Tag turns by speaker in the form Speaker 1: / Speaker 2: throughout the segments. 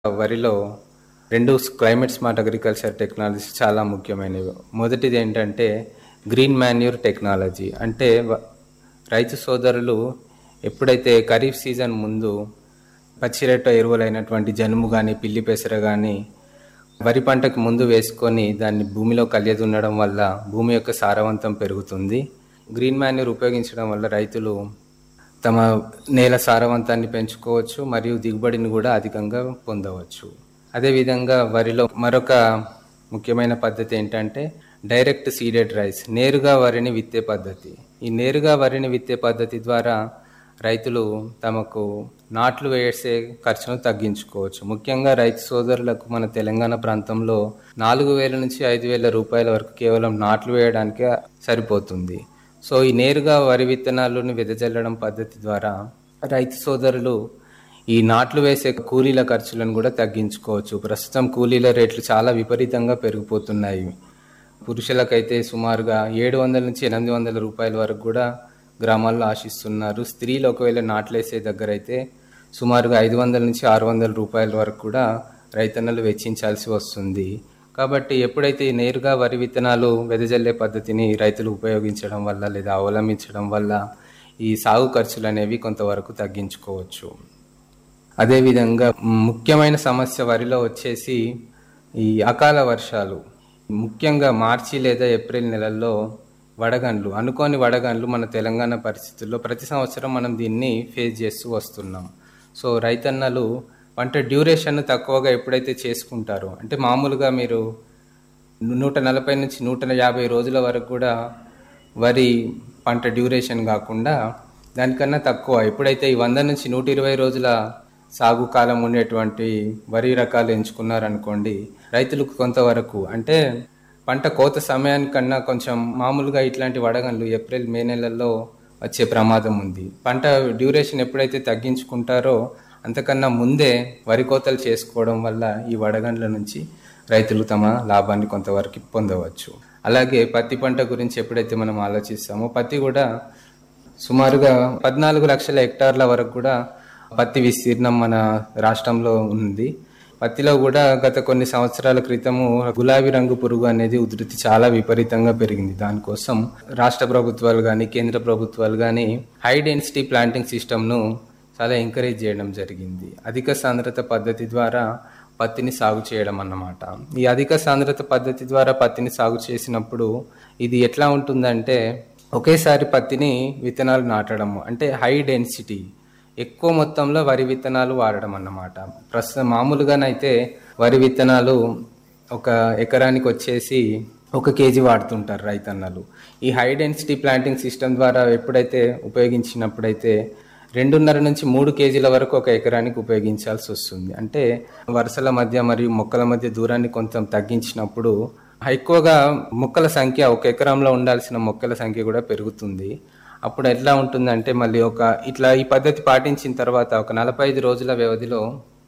Speaker 1: వరిలో రెండు climate smart agriculture technologies చాలా ముఖ్యమైనవి మొదటిది ఏంటంటే గ్రీన్ మాన్యూర్ టెక్నాలజీ అంటే వ- రైతు సోదరులు ఎప్పుడైతే ఖరీఫ్ సీజన్ ముందు పచ్చిరొట్ట ఎరువులైనటువంటి జనుము కానీ పిల్లి పెసర కానీ వరి పంటకు ముందు వేసుకొని దాన్ని భూమిలో కలియదున్నడం వల్ల భూమి యొక్క సారవంతం పెరుగుతుంది గ్రీన్ మాన్యూర్ ఉపయోగించడం వల్ల రైతులు తమ నేల సారవంతాన్ని పెంచుకోవచ్చు మరియు దిగుబడిని కూడా అధికంగా పొందవచ్చు అదేవిధంగా వరిలో మరొక ముఖ్యమైన పద్ధతి ఏంటంటే డైరెక్ట్ సీడెడ్ రైస్ నేరుగా వరిని విత్తే పద్ధతి ఈ నేరుగా వరిని విత్తే పద్ధతి ద్వారా రైతులు తమకు నాట్లు వేసే ఖర్చును తగ్గించుకోవచ్చు ముఖ్యంగా రైతు సోదరులకు మన తెలంగాణ ప్రాంతంలో నాలుగు వేల నుంచి ఐదు వేల రూపాయల వరకు కేవలం నాట్లు వేయడానికే సరిపోతుంది సో ఈ నేరుగా వరి విత్తనాలను వెదజల్లడం పద్ధతి ద్వారా రైతు సోదరులు ఈ నాట్లు వేసే కూలీల ఖర్చులను కూడా తగ్గించుకోవచ్చు ప్రస్తుతం కూలీల రేట్లు చాలా విపరీతంగా పెరిగిపోతున్నాయి పురుషులకైతే సుమారుగా ఏడు వందల నుంచి ఎనిమిది వందల రూపాయల వరకు కూడా గ్రామాల్లో ఆశిస్తున్నారు స్త్రీలు ఒకవేళ నాట్లేసే దగ్గర అయితే సుమారుగా ఐదు వందల నుంచి ఆరు వందల రూపాయల వరకు కూడా రైతన్నలు వెచ్చించాల్సి వస్తుంది కాబట్టి ఎప్పుడైతే ఈ నేరుగా వరి విత్తనాలు వెదజల్లే పద్ధతిని రైతులు ఉపయోగించడం వల్ల లేదా అవలంబించడం వల్ల ఈ సాగు ఖర్చులు అనేవి కొంతవరకు తగ్గించుకోవచ్చు అదేవిధంగా ముఖ్యమైన సమస్య వరిలో వచ్చేసి ఈ అకాల వర్షాలు ముఖ్యంగా మార్చి లేదా ఏప్రిల్ నెలల్లో వడగండ్లు అనుకోని వడగండ్లు మన తెలంగాణ పరిస్థితుల్లో ప్రతి సంవత్సరం మనం దీన్ని ఫేస్ చేస్తూ వస్తున్నాం సో రైతన్నలు పంట డ్యూరేషన్ తక్కువగా ఎప్పుడైతే చేసుకుంటారో అంటే మామూలుగా మీరు నూట నలభై నుంచి నూట యాభై రోజుల వరకు కూడా వరి పంట డ్యూరేషన్ కాకుండా దానికన్నా తక్కువ ఎప్పుడైతే ఈ వంద నుంచి నూట ఇరవై రోజుల సాగు కాలం ఉండేటువంటి వరి రకాలు ఎంచుకున్నారనుకోండి రైతులకు కొంతవరకు అంటే పంట కోత సమయానికన్నా కొంచెం మామూలుగా ఇట్లాంటి వడగండ్లు ఏప్రిల్ మే నెలల్లో వచ్చే ప్రమాదం ఉంది పంట డ్యూరేషన్ ఎప్పుడైతే తగ్గించుకుంటారో అంతకన్నా ముందే వరి కోతలు చేసుకోవడం వల్ల ఈ వడగండ్ల నుంచి రైతులు తమ లాభాన్ని కొంతవరకు పొందవచ్చు అలాగే పత్తి పంట గురించి ఎప్పుడైతే మనం ఆలోచిస్తామో పత్తి కూడా సుమారుగా పద్నాలుగు లక్షల హెక్టార్ల వరకు కూడా పత్తి విస్తీర్ణం మన రాష్ట్రంలో ఉంది పత్తిలో కూడా గత కొన్ని సంవత్సరాల క్రితము గులాబీ రంగు పురుగు అనేది ఉధృతి చాలా విపరీతంగా పెరిగింది దానికోసం రాష్ట్ర ప్రభుత్వాలు కానీ కేంద్ర ప్రభుత్వాలు కానీ హై డెన్సిటీ ప్లాంటింగ్ సిస్టమ్ను చాలా ఎంకరేజ్ చేయడం జరిగింది అధిక సాంద్రత పద్ధతి ద్వారా పత్తిని సాగు చేయడం అన్నమాట ఈ అధిక సాంద్రత పద్ధతి ద్వారా పత్తిని సాగు చేసినప్పుడు ఇది ఎట్లా ఉంటుందంటే ఒకేసారి పత్తిని విత్తనాలు నాటడము అంటే హై డెన్సిటీ ఎక్కువ మొత్తంలో వరి విత్తనాలు వాడడం అన్నమాట ప్రస్తుతం మామూలుగానైతే వరి విత్తనాలు ఒక ఎకరానికి వచ్చేసి ఒక కేజీ వాడుతుంటారు రైతన్నలు ఈ హై డెన్సిటీ ప్లాంటింగ్ సిస్టమ్ ద్వారా ఎప్పుడైతే ఉపయోగించినప్పుడైతే రెండున్నర నుంచి మూడు కేజీల వరకు ఒక ఎకరానికి ఉపయోగించాల్సి వస్తుంది అంటే వరుసల మధ్య మరియు మొక్కల మధ్య దూరాన్ని కొంచెం తగ్గించినప్పుడు ఎక్కువగా మొక్కల సంఖ్య ఒక ఎకరంలో ఉండాల్సిన మొక్కల సంఖ్య కూడా పెరుగుతుంది అప్పుడు ఎట్లా ఉంటుందంటే మళ్ళీ ఒక ఇట్లా ఈ పద్ధతి పాటించిన తర్వాత ఒక నలభై ఐదు రోజుల వ్యవధిలో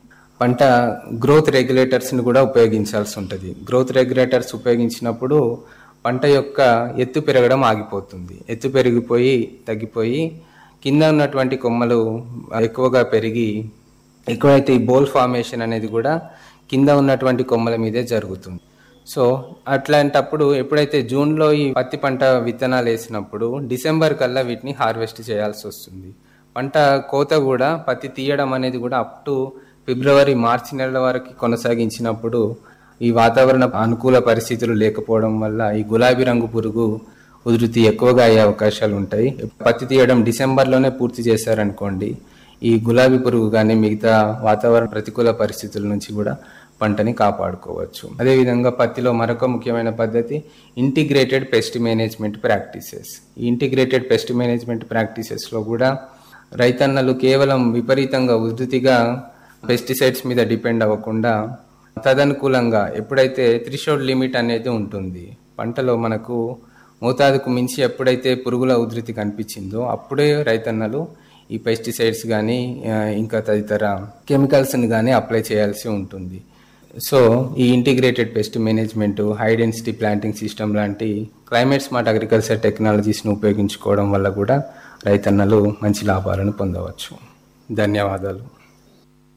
Speaker 1: పంట గ్రోత్ రెగ్యులేటర్స్ని కూడా ఉపయోగించాల్సి ఉంటుంది గ్రోత్ రెగ్యులేటర్స్ ఉపయోగించినప్పుడు పంట యొక్క ఎత్తు పెరగడం ఆగిపోతుంది ఎత్తు పెరిగిపోయి తగ్గిపోయి కింద ఉన్నటువంటి కొమ్మలు ఎక్కువగా పెరిగి ఎక్కువైతే ఈ బోల్ ఫార్మేషన్ అనేది కూడా కింద ఉన్నటువంటి కొమ్మల మీదే జరుగుతుంది సో అట్లాంటప్పుడు ఎప్పుడైతే జూన్లో ఈ పత్తి పంట విత్తనాలు వేసినప్పుడు డిసెంబర్ కల్లా వీటిని హార్వెస్ట్ చేయాల్సి వస్తుంది పంట కోత కూడా పత్తి తీయడం అనేది కూడా అప్ టు ఫిబ్రవరి మార్చి నెలల వరకు కొనసాగించినప్పుడు ఈ వాతావరణ అనుకూల పరిస్థితులు లేకపోవడం వల్ల ఈ గులాబీ రంగు పురుగు ఉధృతి ఎక్కువగా అయ్యే అవకాశాలు ఉంటాయి పత్తి తీయడం డిసెంబర్లోనే పూర్తి చేశారనుకోండి ఈ గులాబీ పురుగు కానీ మిగతా వాతావరణ ప్రతికూల పరిస్థితుల నుంచి కూడా పంటని కాపాడుకోవచ్చు అదేవిధంగా పత్తిలో మరొక ముఖ్యమైన పద్ధతి ఇంటిగ్రేటెడ్ పెస్ట్ మేనేజ్మెంట్ ప్రాక్టీసెస్ ఈ ఇంటిగ్రేటెడ్ పెస్ట్ మేనేజ్మెంట్ ప్రాక్టీసెస్లో కూడా రైతన్నలు కేవలం విపరీతంగా ఉధృతిగా పెస్టిసైడ్స్ మీద డిపెండ్ అవ్వకుండా తదనుకూలంగా ఎప్పుడైతే త్రిషోడ్ లిమిట్ అనేది ఉంటుంది పంటలో మనకు మోతాదుకు మించి ఎప్పుడైతే పురుగుల ఉధృతి కనిపించిందో అప్పుడే రైతన్నలు ఈ పెస్టిసైడ్స్ కానీ ఇంకా తదితర కెమికల్స్ని కానీ అప్లై చేయాల్సి ఉంటుంది సో ఈ integrated pest management high density planting system లాంటి క్లైమేట్ స్మార్ట్ అగ్రికల్చర్ టెక్నాలజీస్ను ఉపయోగించుకోవడం వల్ల కూడా రైతన్నలు మంచి లాభాలను పొందవచ్చు ధన్యవాదాలు